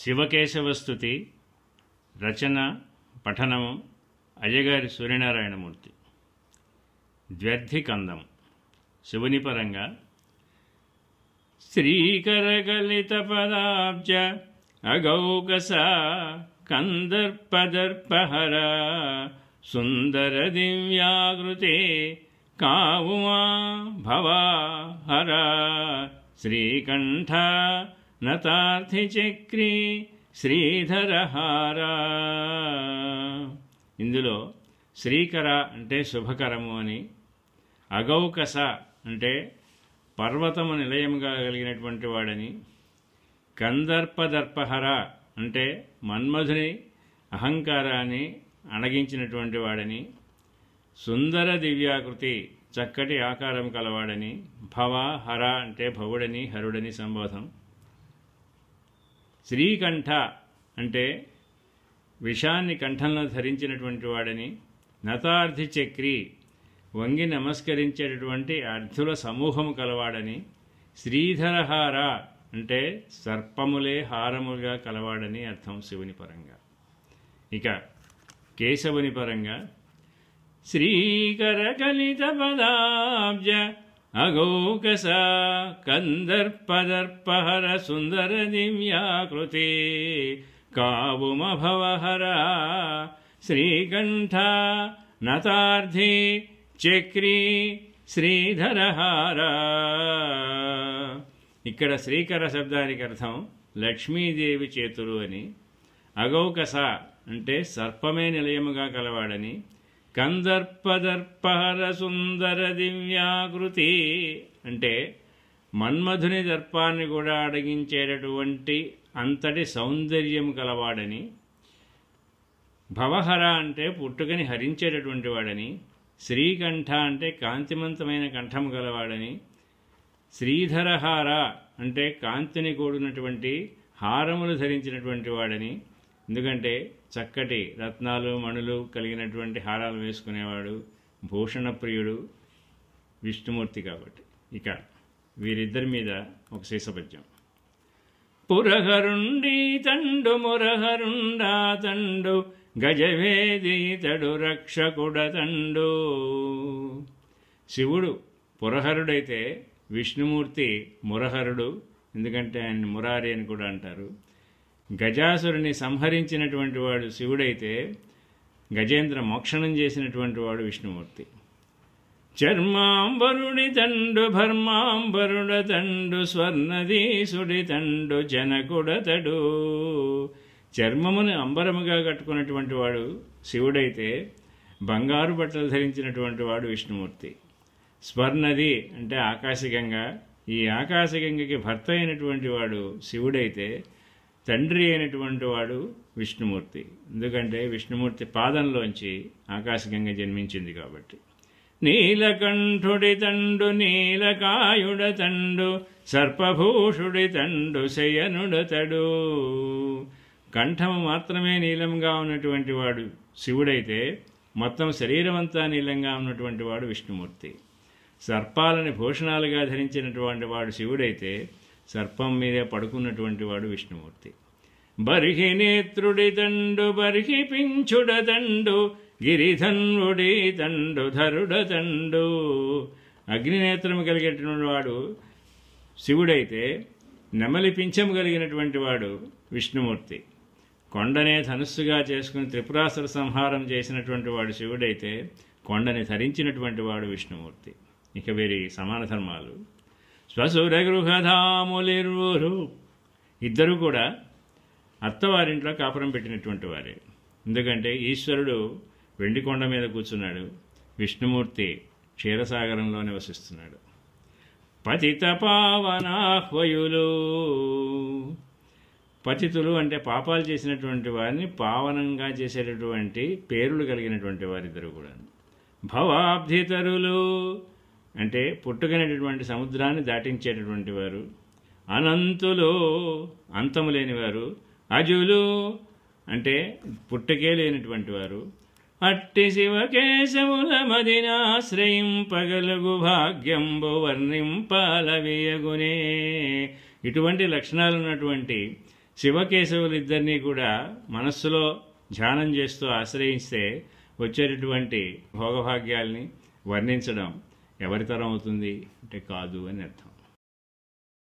శివకేశవస్థుతి రచన పఠనము అయ్యగారి సూర్యనారాయణమూర్తి ద్వ్యర్థి కందం శివుని పరంగా శ్రీకరగలిత పదాబ్జ అగౌకస కందర్పదర్పహర సుందర దివ్యాకృతే కావుమా భవాహర శ్రీకంఠ నతార్థిచక్రి శ్రీధరహార ఇందులో శ్రీకర అంటే శుభకరము అని అగౌకస అంటే పర్వతము నిలయముగా కలిగినటువంటి వాడని కందర్పదర్పహర అంటే మన్మధుని అహంకారాన్ని అణగించినటువంటి వాడని సుందర దివ్యాకృతి చక్కటి ఆకారం కలవాడని భవ హర అంటే భవుడని హరుడని సంబోధం శ్రీకంఠ అంటే విషాన్ని కంఠంలో ధరించినటువంటి వాడని నతార్థి చక్రి వంగి నమస్కరించేటటువంటి అర్థుల సమూహము కలవాడని శ్రీధరహార అంటే సర్పములే హారములుగా కలవాడని అర్థం శివుని పరంగా ఇక కేశవుని పరంగా శ్రీకరకలిత పదాబ్జ అగౌకస కందర్పదర్పహర సుందర దివ్యాకృతి కావుమ భవహర శ్రీకంఠ నతార్థి చక్రి శ్రీధరహార ఇక్కడ శ్రీకర శబ్దానికి అర్థం లక్ష్మీదేవి చేతులు అని అగౌకస అంటే సర్పమే నిలయముగా కలవాడని కందర్పదర్పహర సుందర దివ్యాకృతి అంటే మన్మధుని దర్పాన్ని కూడా అడగించేటటువంటి అంతటి సౌందర్యం కలవాడని భవహర అంటే పుట్టుకని హరించేటటువంటి వాడని శ్రీకంఠ అంటే కాంతిమంతమైన కంఠము గలవాడని శ్రీధరహార అంటే కాంతిని కూడినటువంటి హారములు ధరించినటువంటి వాడని ఎందుకంటే చక్కటి రత్నాలు మణులు కలిగినటువంటి హారాలు వేసుకునేవాడు భూషణ ప్రియుడు విష్ణుమూర్తి కాబట్టి ఇక వీరిద్దరి మీద ఒక శీసపద్యం పురహరుండి తండు మురహరుండా తండు గజవేది తడు రక్షకుడ తండు శివుడు పురహరుడైతే విష్ణుమూర్తి మురహరుడు ఎందుకంటే ఆయన మురారి అని కూడా అంటారు గజాసురుని సంహరించినటువంటి వాడు శివుడైతే గజేంద్ర మోక్షణం చేసినటువంటి వాడు విష్ణుమూర్తి చర్మాంబరుడి తండు భర్మాంబరుడ తండు స్వర్ణదీసుడి తండు జనకుడతడు చర్మమును అంబరముగా కట్టుకున్నటువంటి వాడు శివుడైతే బంగారు బట్టలు ధరించినటువంటి వాడు విష్ణుమూర్తి స్వర్ణది అంటే ఆకాశగంగ ఈ ఆకాశగంగకి భర్త అయినటువంటి వాడు శివుడైతే తండ్రి అయినటువంటి వాడు విష్ణుమూర్తి ఎందుకంటే విష్ణుమూర్తి పాదంలోంచి ఆకాశగంగ జన్మించింది కాబట్టి నీలకంఠుడి తండు నీలకాయుడ తండు సర్పభూషుడి తండు శయనుడతడు కంఠము మాత్రమే నీలంగా ఉన్నటువంటి వాడు శివుడైతే మొత్తం శరీరం అంతా నీలంగా ఉన్నటువంటి వాడు విష్ణుమూర్తి సర్పాలని భూషణాలుగా ధరించినటువంటి వాడు శివుడైతే సర్పం మీదే పడుకున్నటువంటి వాడు విష్ణుమూర్తి బర్హి నేత్రుడి తండు బర్హి పించుడ తండు గిరిధన్వుడి తండు ధరుడ తండు అగ్నినేత్రము కలిగినటువంటి వాడు శివుడైతే నెమలి పింఛము కలిగినటువంటి వాడు విష్ణుమూర్తి కొండనే ధనుస్సుగా చేసుకుని త్రిపురాసుర సంహారం చేసినటువంటి వాడు శివుడైతే కొండని ధరించినటువంటి వాడు విష్ణుమూర్తి ఇక వీరి సమాన ధర్మాలు స్వసుర గృహధాములిరువురు ఇద్దరు కూడా అత్తవారింట్లో కాపురం పెట్టినటువంటి వారే ఎందుకంటే ఈశ్వరుడు వెండి కొండ మీద కూర్చున్నాడు విష్ణుమూర్తి క్షీరసాగరంలో నివసిస్తున్నాడు పతిత పావనాహ్వయులు పతితులు అంటే పాపాలు చేసినటువంటి వారిని పావనంగా చేసేటటువంటి పేరులు కలిగినటువంటి వారిద్దరు కూడా భవాబ్ధితరులు అంటే పుట్టుకనేటటువంటి సముద్రాన్ని దాటించేటటువంటి వారు అనంతులు అంతము లేనివారు అజులు అంటే పుట్టకే లేనటువంటి వారు అట్టి శివకేశవుల మదినాశ్రయింపగలుగు భాగ్యంబు వర్ణింపాలవేయగునే ఇటువంటి లక్షణాలు ఉన్నటువంటి శివకేశవులిద్దరినీ కూడా మనస్సులో ధ్యానం చేస్తూ ఆశ్రయిస్తే వచ్చేటటువంటి భోగభాగ్యాల్ని వర్ణించడం ఎవరి తరం అవుతుంది అంటే కాదు అని అర్థం